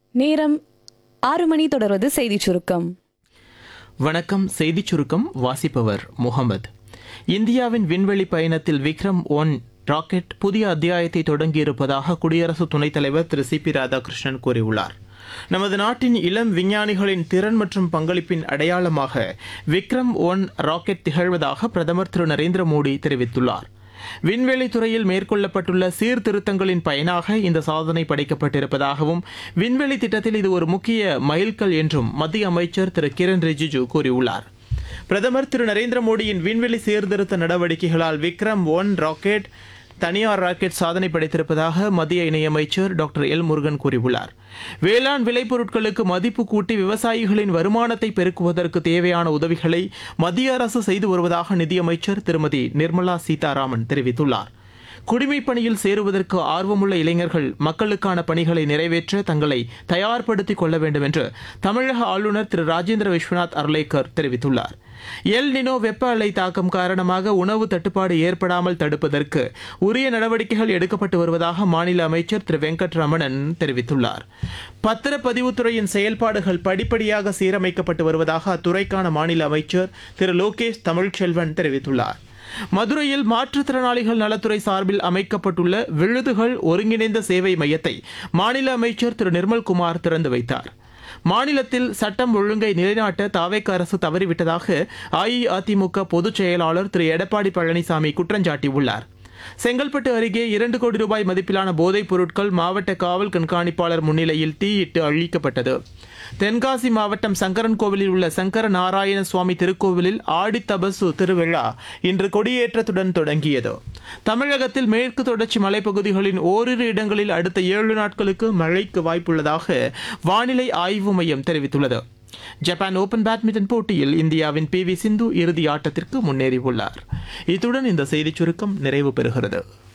நேரம் ஆறு மணி தொடர்வது செய்திச் சுருக்கம் வணக்கம் செய்திச் சுருக்கம் வாசிப்பவர் முகமது இந்தியாவின் விண்வெளி பயணத்தில் விக்ரம் ஒன் ராக்கெட் புதிய அத்தியாயத்தை தொடங்கியிருப்பதாக குடியரசு துணைத் தலைவர் திரு சி பி ராதாகிருஷ்ணன் கூறியுள்ளார் நமது நாட்டின் இளம் விஞ்ஞானிகளின் திறன் மற்றும் பங்களிப்பின் அடையாளமாக விக்ரம் ஒன் ராக்கெட் திகழ்வதாக பிரதமர் திரு நரேந்திர மோடி தெரிவித்துள்ளார் விண்வெளி துறையில் மேற்கொள்ளப்பட்டுள்ள சீர்திருத்தங்களின் பயனாக இந்த சாதனை படைக்கப்பட்டிருப்பதாகவும் விண்வெளி திட்டத்தில் இது ஒரு முக்கிய மைல்கல் என்றும் மத்திய அமைச்சர் திரு கிரண் ரிஜிஜு கூறியுள்ளார் பிரதமர் திரு நரேந்திர மோடியின் விண்வெளி சீர்திருத்த நடவடிக்கைகளால் விக்ரம் ஒன் ராக்கெட் தனியார் ராக்கெட் சாதனை படைத்திருப்பதாக மத்திய இணையமைச்சர் டாக்டர் எல் முருகன் கூறியுள்ளார் வேளாண் விளைபொருட்களுக்கு மதிப்பு கூட்டி விவசாயிகளின் வருமானத்தை பெருக்குவதற்கு தேவையான உதவிகளை மத்திய அரசு செய்து வருவதாக நிதியமைச்சர் திருமதி நிர்மலா சீதாராமன் தெரிவித்துள்ளார் குடிமைப் பணியில் சேருவதற்கு ஆர்வமுள்ள இளைஞர்கள் மக்களுக்கான பணிகளை நிறைவேற்ற தங்களை தயார்படுத்திக் கொள்ள வேண்டும் என்று தமிழக ஆளுநர் திரு ராஜேந்திர விஸ்வநாத் அர்லேக்கர் தெரிவித்துள்ளார் எல் நினோ வெப்ப அலை தாக்கம் காரணமாக உணவு தட்டுப்பாடு ஏற்படாமல் தடுப்பதற்கு உரிய நடவடிக்கைகள் எடுக்கப்பட்டு வருவதாக மாநில அமைச்சர் திரு வெங்கட்ரமணன் தெரிவித்துள்ளார் பத்திரப்பதிவுத்துறையின் செயல்பாடுகள் படிப்படியாக சீரமைக்கப்பட்டு வருவதாக அத்துறைக்கான மாநில அமைச்சர் திரு லோகேஷ் தமிழ்ச்செல்வன் தெரிவித்துள்ளார் மதுரையில் மாற்றுத்திறனாளிகள் நலத்துறை சார்பில் அமைக்கப்பட்டுள்ள விழுதுகள் ஒருங்கிணைந்த சேவை மையத்தை மாநில அமைச்சர் திரு நிர்மல்குமார் திறந்து வைத்தார் மாநிலத்தில் சட்டம் ஒழுங்கை நிலைநாட்ட தாவேக்க அரசு தவறிவிட்டதாக அஇஅதிமுக பொதுச் செயலாளர் திரு எடப்பாடி பழனிசாமி குற்றஞ்சாட்டியுள்ளார் செங்கல்பட்டு அருகே இரண்டு கோடி ரூபாய் மதிப்பிலான போதைப் பொருட்கள் மாவட்ட காவல் கண்காணிப்பாளர் முன்னிலையில் தீயிட்டு அழிக்கப்பட்டது தென்காசி மாவட்டம் சங்கரன் கோவிலில் உள்ள சங்கர நாராயண சுவாமி திருக்கோவிலில் ஆடித்தபசு திருவிழா இன்று கொடியேற்றத்துடன் தொடங்கியது தமிழகத்தில் மேற்கு தொடர்ச்சி மலைப்பகுதிகளின் ஓரிரு இடங்களில் அடுத்த ஏழு நாட்களுக்கு மழைக்கு வாய்ப்புள்ளதாக வானிலை ஆய்வு மையம் தெரிவித்துள்ளது ஜப்பான் ஓபன் பேட்மிண்டன் போட்டியில் இந்தியாவின் பி வி சிந்து இறுதி ஆட்டத்திற்கு முன்னேறியுள்ளார் இத்துடன் இந்த செய்திச் சுருக்கம் நிறைவு பெறுகிறது